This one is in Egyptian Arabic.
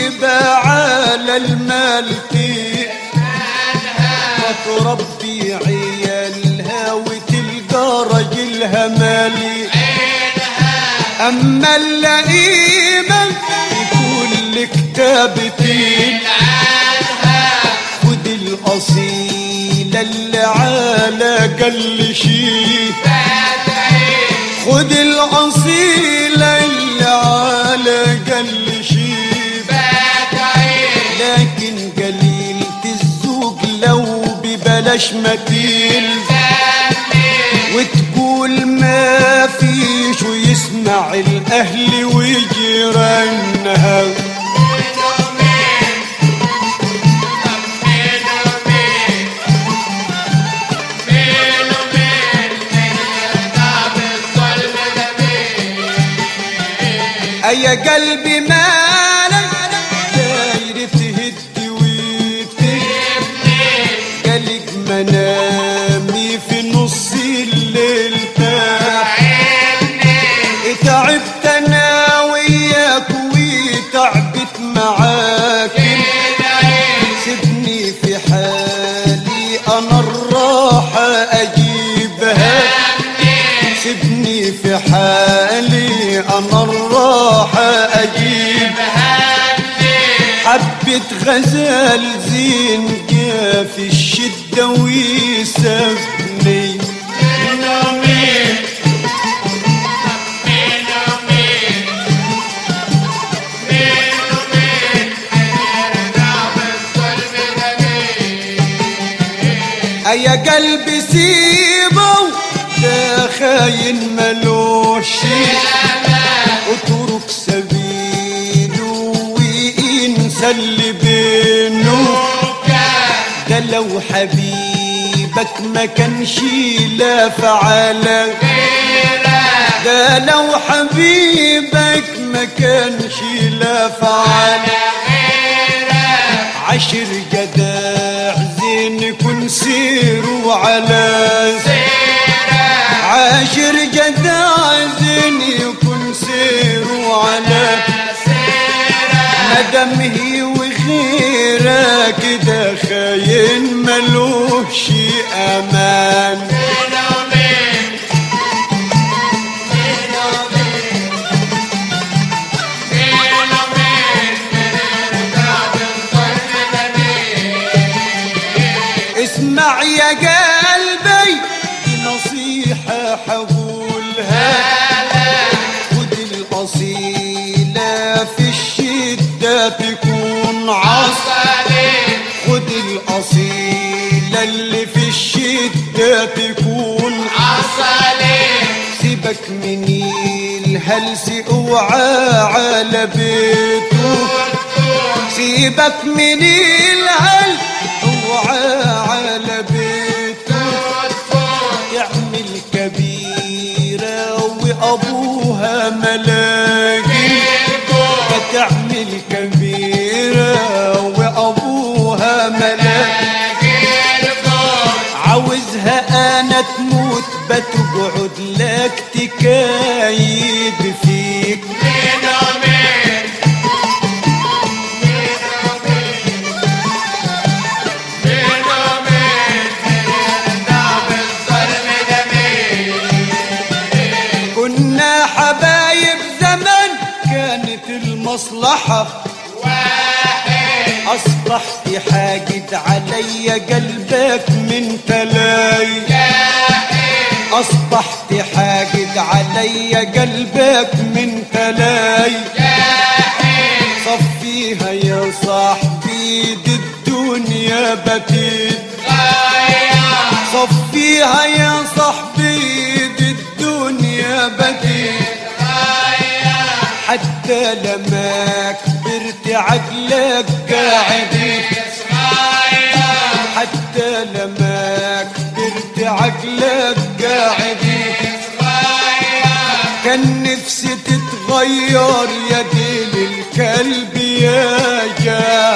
غريبة على المال وتربي عيالها وتلقى راجلها مالي أما اللئيمة في كل كتابتين خد الأصيلة اللي على قل شي خد الأصيلة اللي على قل شي لكن قليلة الذوق لو ببلاش متين وتقول ما فيش ويسمع الأهل وجيرانها أيا قلبي مالك داير تهد وتبني قلق منامي في نص الليل تعبت انا وياك وتعبت معاك سيبني في حالي انا الراحة اجيبها سيبني في حالي انا الراحة اجيبها حبة غزال زين جا في الشدة ويسبني يا قلبي سيبه ده خاين ملوش اترك سبيله وانسى اللي بينه ده لو حبيبك ما كانش لا فعاله ده لو حبيبك ما كانش لا فعاله عشر جداع زين يكون سيروا على عاشر جداع زين يكون سيروا على مدام هي وغيرك كده خاين ملوش امان اسمع يا قلبي نصيحة حقولها خد الأصيلة في الشدة تكون عصا خد الأصيلة اللي في الشدة تكون سيبك من الهلس اوعى على بيته سيبك من الهلس اوعى على بيته تعمل كبيرة وأبوها ملاجي تعمل كبيرة وأبوها ملاجي عاوزها أنا تموت بتقعد لك تكايد فيك كنا حبايب زمن كانت المصلحة أصبحت حاجد علي قلبك من تلاي أصبحت حاجد علي قلبك من تلاي صفيها يا صاحبي دي الدنيا بتيت صفيها يا صاحبي دي الدنيا بتيت حتى لما كبرت عقلك قاعد حتى لما كبرت عقلك قاعد كان نفسي تتغير يا ديل الكلب يا جاي